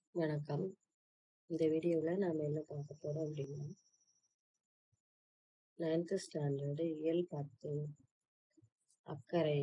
வணக்கம். இந்த வீடியோல நாம என்ன பார்க்க போறோம் அப்படின்னா, 9த் ஸ்டாண்டர்டு இயல் 10 அக்கறை.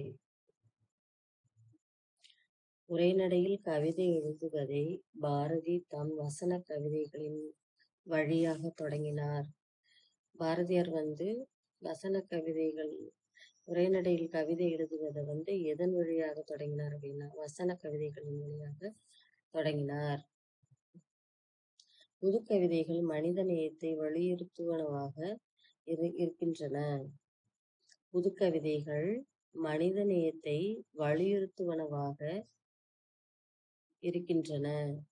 உரைநடையில் கவிதை எழுதுவதை பாரதி தம் வசனக் கவிதைகளின் வழியாகத் தொடங்கினார். பாரதியார் வந்து வசனக் கவிதைகள் உரைநடையில் கவிதை எழுதுவதை வந்து எதன் வழியாகத் தொடங்கினார் அப்படின்னா, வசனக் கவிதைகளின் வழியாகத் தொடங்கினார். புதுக்கவிதைகள் மனித நேயத்தை வலியுறுத்துவனவாக இரு இருக்கின்றன. புதுக்கவிதைகள் மனித நேயத்தை வலியுறுத்துவனவாக இருக்கின்றன.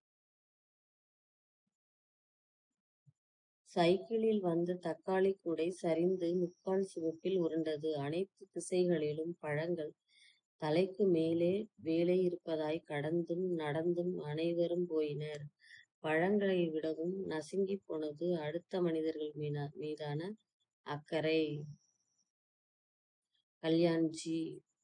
சைக்கிளில் வந்த தக்காளிக் கூடை சரிந்து முக்கால் சிவப்பில் உருண்டது. அனைத்து திசைகளிலும் பழங்கள் தலைக்கு மேலே வேலை இருப்பதாய் கடந்தும் நடந்தும் அனைவரும் போயினர். பழங்களை விடவும் நசுங்கிப் போனது அடுத்த மனிதர்கள் மீனா மீதான அக்கறை. கல்யாண்ஜி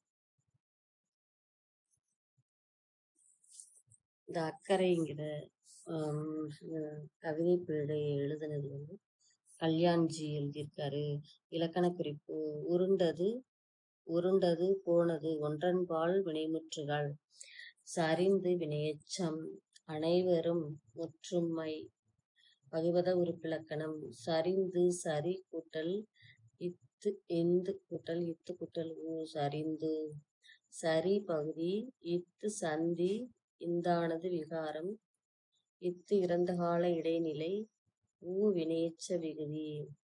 இந்த அக்கறைங்கிற ஆம், அஹ், கவிதை பிழையை எழுதினது வந்து கல்யாண்ஜி எழுதியிருக்காரு. இலக்கணக் குறிப்பு உருண்டது உருண்டது போனது ஒன்றன்பால் வினைமுற்றுகள் சரிந்து வினையெச்சம் அனைவரும் முற்றும்மை பகுபத உறுப்பிலக்கணம் சரிந்து சரி கூட்டல் இத்து இந்து கூட்டல் இத்து கூட்டல் ஊ சரிந்து சரி பகுதி இத்து சந்தி இந்தானது விகாரம் இத்து இறந்த கால இடைநிலை ஊ வினையெச்ச விகுதி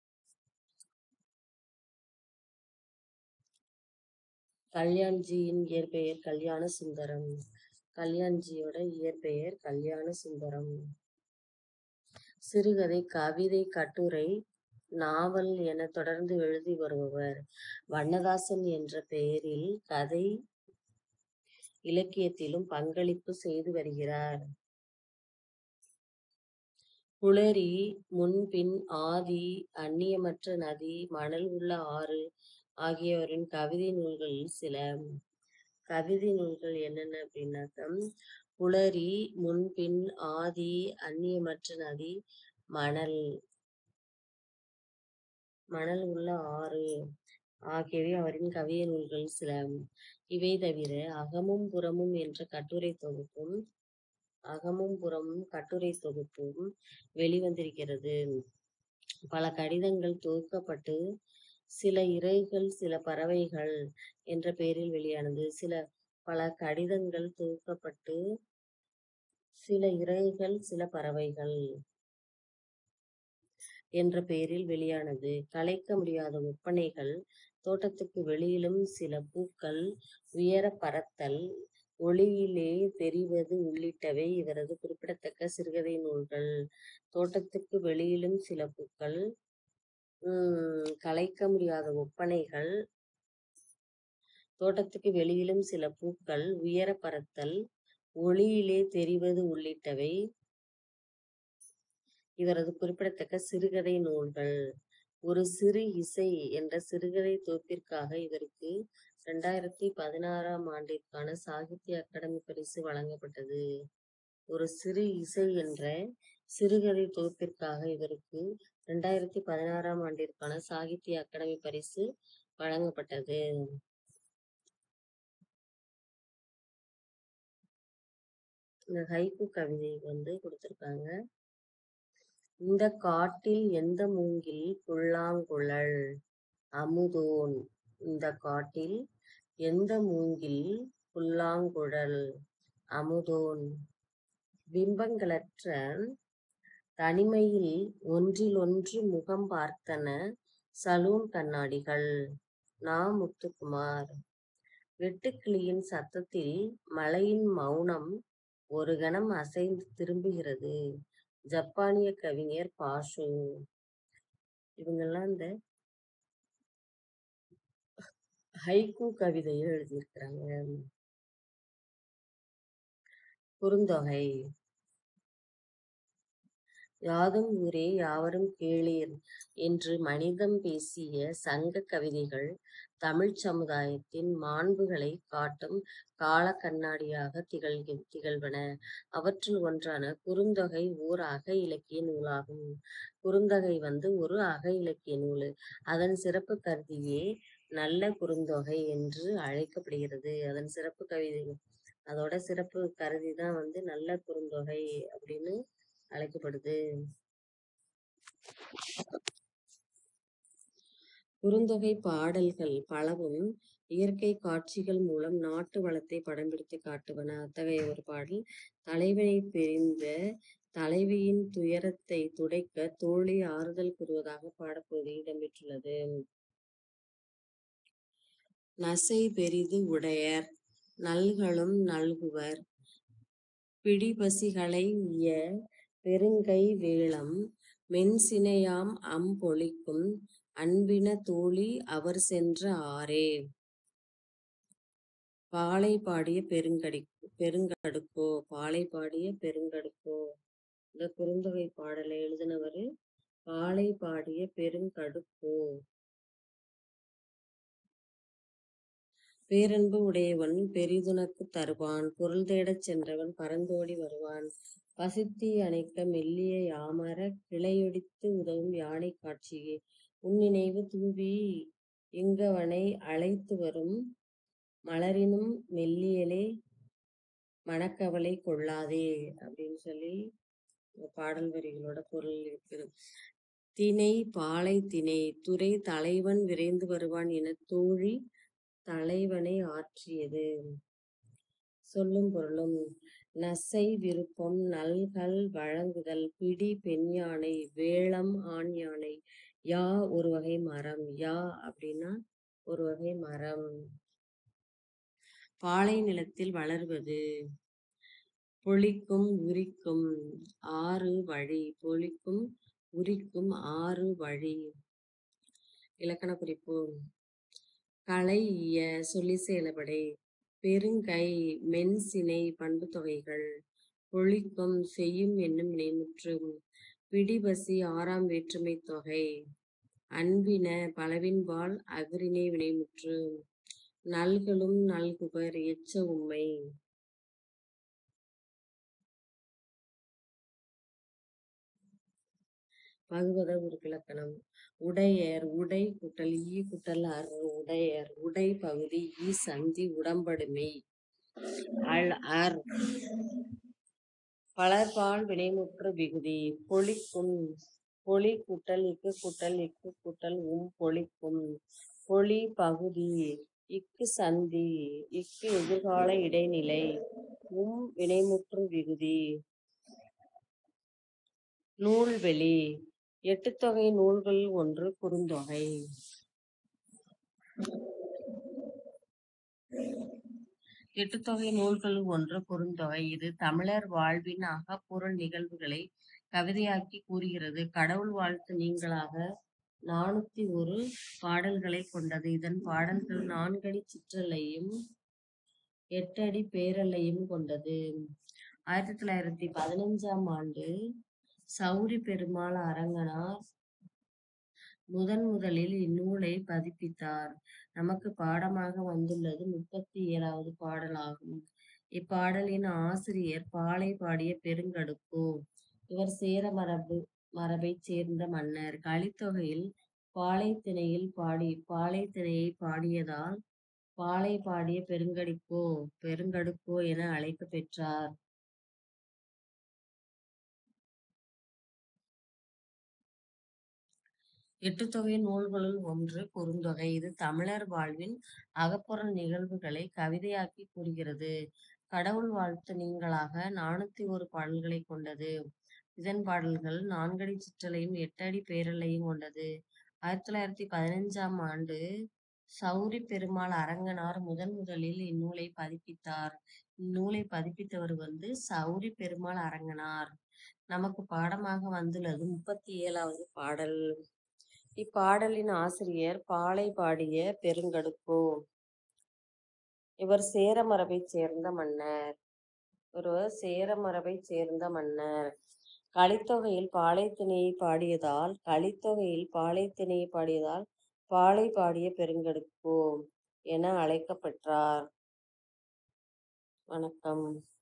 கல்யாண்ஜியின் இயற்பெயர் கல்யாண சுந்தரம் கல்யாண்ஜியோட இயற்பெயர் கல்யாண சுந்தரம் சிறுகதை கவிதை கட்டுரை நாவல் என தொடர்ந்து எழுதி வருபவர் வண்ணதாசன் என்ற பெயரில் கதை இலக்கியத்திலும் பங்களிப்பு செய்து வருகிறார் புலரி முன்பின் ஆதி அந்நியமற்ற நதி மணல் உள்ள ஆறு ஆகியோரின் கவிதை நூல்கள் சில கவிதை நூல்கள் என்னென்ன அப்படின்னாக்கா புலரி முன்பின் ஆதி அந்நியமற்ற நதி மணல் மணல் உள்ள ஆறு ஆகியவை அவரின் கவிதை நூல்கள் சில இவை தவிர அகமும் புறமும் என்ற கட்டுரை தொகுப்பும் அகமும் புறமும் கட்டுரை தொகுப்பும் வெளிவந்திருக்கிறது பல கடிதங்கள் தொகுக்கப்பட்டு சில இறகுகள் சில பறவைகள் என்ற பெயரில் வெளியானது சில பல கடிதங்கள் தொகுக்கப்பட்டு சில இறகுகள் சில பறவைகள் என்ற பெயரில் வெளியானது கலைக்க முடியாத ஒப்பனைகள் தோட்டத்துக்கு வெளியிலும் சில பூக்கள் உயர பறத்தல் ஒளியிலே தெரிவது உள்ளிட்டவை இவரது குறிப்பிடத்தக்க சிறுகதை நூல்கள் தோட்டத்துக்கு வெளியிலும் சில பூக்கள் உம் கலைக்க முடியாத ஒப்பனைகள் தோட்டத்துக்கு வெளியிலும் சில பூக்கள் உயர பறத்தல் ஒளியிலே தெரிவது உள்ளிட்டவை இவரது குறிப்பிடத்தக்க சிறுகதை நூல்கள் ஒரு சிறு இசை என்ற சிறுகதை தொகுப்பிற்காக இவருக்கு இரண்டாயிரத்தி பதினாறாம் ஆண்டிற்கான சாகித்ய அகாடமி பரிசு வழங்கப்பட்டது ஒரு சிறு இசை என்ற சிறுகதை தொகுப்பிற்காக இவருக்கு இரண்டாயிரத்தி பதினாறாம் ஆண்டிற்கான சாகித்ய அகாடமி பரிசு வழங்கப்பட்டது இந்த ஹைக்கூ கவிதை வந்து கொடுத்திருக்காங்க இந்த காட்டில் எந்த மூங்கில் புல்லாங்குழல் அமுதோன் இந்த காட்டில் எந்த மூங்கில் புல்லாங்குழல் அமுதோன் பிம்பங்களற்ற தனிமையில் ஒன்றிலொன்று முகம் பார்த்தன சலூன் கண்ணாடிகள் நா முத்துக்குமார் வெட்டுக்கிளியின் சத்தத்தில் மலையின் மௌனம் ஒரு கணம் அசைந்து திரும்புகிறது ஜப்பானிய கவிஞர் பாஷு இவங்கெல்லாம் இந்த ஹைக்கூ கவிதையை எழுதியிருக்கிறாங்க குறுந்தொகை யாதும் ஊரே யாவரும் கேளீர் என்று மனிதம் பேசிய சங்க கவிதைகள் தமிழ்ச் சமுதாயத்தின் மாண்புகளைக் காட்டும் காலக் கண்ணாடியாக திகழ்கி திகழ்வன. அவற்றுள் ஒன்றான குறுந்தொகை ஓர் அக இலக்கிய நூலாகும். குறுந்தொகை வந்து ஒரு அக இலக்கிய நூல். அதன் சிறப்பு கருதியே நல்ல குறுந்தொகை என்று அழைக்கப்படுகிறது. அதன் சிறப்பு கவிதை அதோட சிறப்பு கருதிதான் வந்து நல்ல குறுந்தொகை அப்படின்னு அழைக்கப்படுது. குறுந்தொகைப் பாடல்கள் பலவும் இயற்கைக் காட்சிகள் மூலம் நாட்டு வளத்தைப் படம் பிடித்துக் காட்டுவன. அத்தகைய ஒரு பாடல் தலைவனைப் பிரிந்த தலைவியின் துயரத்தைத் துடைக்கத் தோழி ஆறுதல் கூறுவதாகப் பாடப்பகுதியில் இடம்பெற்றுள்ளது. நசை பெரிது உடையர் நல்கலும் நல்குவர் பிடிபசி களைஇய பெருங்கை வேழம் மென்சினையாம் அம் பொலிக்கும் அன்பின தோழி அவர் சென்ற ஆறே. பாலை பாடிய பெருங்கடி பெருங்கடுக்கோ பாலை பாடிய பெருங்கடுக்கோ இந்த குறுந்தொகைப் பாடலை எழுதினவரு பாலை பாடிய பெருங்கடுக்கோ. பேரன்பு உடையவன் பெரிதுனக்குத் தருவான் பொருள் தேடச் சென்றவன் பரந்தோடி வருவான் பசித்தீ அணைக்க மெல்லிய யாமரக் கிளையொடித்து உதவும் யானைக் காட்சியே. உன் நினைவு தூவி இங்கவனை அழைத்துவரும் மலரினும் மெல்லியலே மனக்கவலை கொள்ளாதே அப்படின்னு சொல்லி பாடல் வரிகளோட பொருள் இருக்குது. திணை பாலை திணை துறை தலைவன் விரைந்து வருவான் எனத் தோழி தலைவனை ஆற்றியது. சொல்லும் பொருளும் நசை விருப்பம் நல்கல் வழங்குதல் பிடி பெண்யானை வேழம் ஆண் யானை யா ஒருவகை மரம் யா அப்படின்னா ஒருவகை மரம். பாலை நிலத்தில் வளர்வது. பொழிக்கும் உரிக்கும் ஆறு வழி பொழிக்கும் உரிக்கும் ஆறு வழி. இலக்கணக் குறிப்பு களைஇய சொல்லிசை அளபடை பெருங்கை மென்சினை பண்புத்தொகைகள் பொழிக்கும் செய்யும் என்னும் வினைமுற்று பிடிபசி ஆறாம் வேற்றுமைத் தொகை அன்பின பலவின்பால் அஃறிணை வினைமுற்று நல்கலும் நல்குவர் எச்ச உம்மை. பகுபத உருக்கிலக்கணம் உடையர் உடை கூட்டல் ஈ கூட்டல் அர் உடையர் உடை பகுதி ஈ சந்தி உடம்படு மெய் அல் அர் பலர்பால் வினைமுற்று விகுதி பொழிக்கும் பொழி கூட்டல் இக்கு கூட்டல் இக்கு கூட்டல் உம் பொழிக்கும் பொழி பகுதி இக்கு சந்தி இக்கு எதிர்கால இடைநிலை உம் வினைமுற்று விகுதி நூல்வெளி எட்டுத்தொகை நூல்களுள் ஒன்று குறுந்தொகை. எட்டுத்தொகை நூல்களுள் ஒன்று குறுந்தொகை. இது தமிழர் வாழ்வின் அகப்பொருள் நிகழ்வுகளைக் கவிதையாக்கிக் கூறுகிறது. கடவுள் வாழ்த்து நீங்கலாக நானூத்தி ஒரு பாடல்களைக் கொண்டது. இதன் பாடல்கள் நான்கடிச் சிற்றலையும் எட்டடிப் பேரெல்லையும் கொண்டது. ஆயிரத்தி தொள்ளாயிரத்தி பதினஞ்சாம் ஆண்டு சௌரிப் பெருமாள் அரங்கனார் முதன் முதலில் இந்நூலைப் பதிப்பித்தார். நமக்குப் பாடமாக வந்துள்ளது முப்பத்தி ஏழாவது பாடலாகும். இப்பாடலின் ஆசிரியர் பாலை பாடிய பெருங்கடுக்கோ. இவர் சேர மரபு மரபைச் சேர்ந்த மன்னர். கலித்தொகையில் பாலைத் திணையில் பாடி பாலைத் திணையைப் பாடியதால் பாலை பாடிய பெருங்கடிக்கோ பெருங்கடுக்கோ என அழைக்கப் பெற்றார். எட்டுத்தொகை நூல்களுள் ஒன்று குறுந்தொகை. இது தமிழர் வாழ்வின் அகப்பொருள் நிகழ்வுகளைக் கவிதையாக்கிக் கூறுகிறது. கடவுள் வாழ்த்து நீங்கலாக நானூத்தி ஒரு பாடல்களைக் கொண்டது. இதன் பாடல்கள் நான்கடிச் சிற்றலையும் எட்டடிப் பேரெல்லையும் கொண்டது. ஆயிரத்தி தொள்ளாயிரத்தி பதினஞ்சாம் ஆண்டு சௌரிப் பெருமாள் அரங்கனார் முதன் முதலில் இந்நூலைப் பதிப்பித்தார். இந்நூலைப் பதிப்பித்தவர் வந்து சௌரிப் பெருமாள் அரங்கனார். நமக்குப் பாடமாக வந்துள்ளது முப்பத்தி ஏழாவது பாடல். இப்பாடலின் ஆசிரியர் பாலை பாடிய பெருங்கடுக்கோ. இவர் சேர மரபைச் சேர்ந்த மன்னர். ஒருவர் சேர மரபைச் சேர்ந்த மன்னர். கலித்தொகையில் பாலைத் திணையைப் பாடியதால் கலித்தொகையில் பாலைத் திணையைப் பாடியதால் பாலை பாடிய பெருங்கடுக்கோ என அழைக்கப்பெற்றார். வணக்கம்.